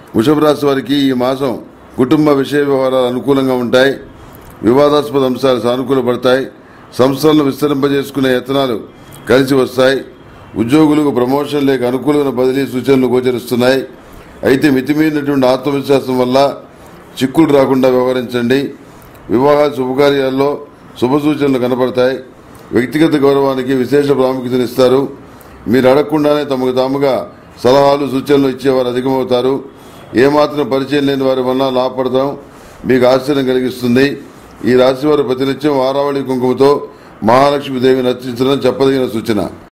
వృషభ రాశి వారికి ఈ మాసం కుటుంబ విషయ వ్యవహారాలు అనుకూలంగా ఉంటాయి వివాదాస్పద అంశాలు సానుకూలపడతాయి సంస్థలను విస్తరింపజేసుకునే యత్నాలు కలిసి వస్తాయి ఉద్యోగులకు ప్రమోషన్ లేక అనుకూలమైన బదిలీ సూచనలు గోచరిస్తున్నాయి అయితే మితిమీరినటువంటి ఆత్మవిశ్వాసం వల్ల చిక్కులు రాకుండా వ్యవహరించండి వివాహ శుభకార్యాల్లో శుభ సూచనలు కనపడతాయి వ్యక్తిగత గౌరవానికి విశేష ప్రాముఖ్యతనిస్తారు మీరు అడగకుండానే తమకు తాముగా సలహాలు సూచనలు ఇచ్చేవారు అధికమవుతారు ఏమాత్రం పరిచయం లేని వారి వల్ల లాభపడతాం మీకు ఆశ్చర్యం కలిగిస్తుంది ఈ రాశి వారు ప్రతినిత్యం వారావళి కుంకుమతో మహాలక్ష్మి దేవిని అర్చించడం చెప్పదగిన సూచన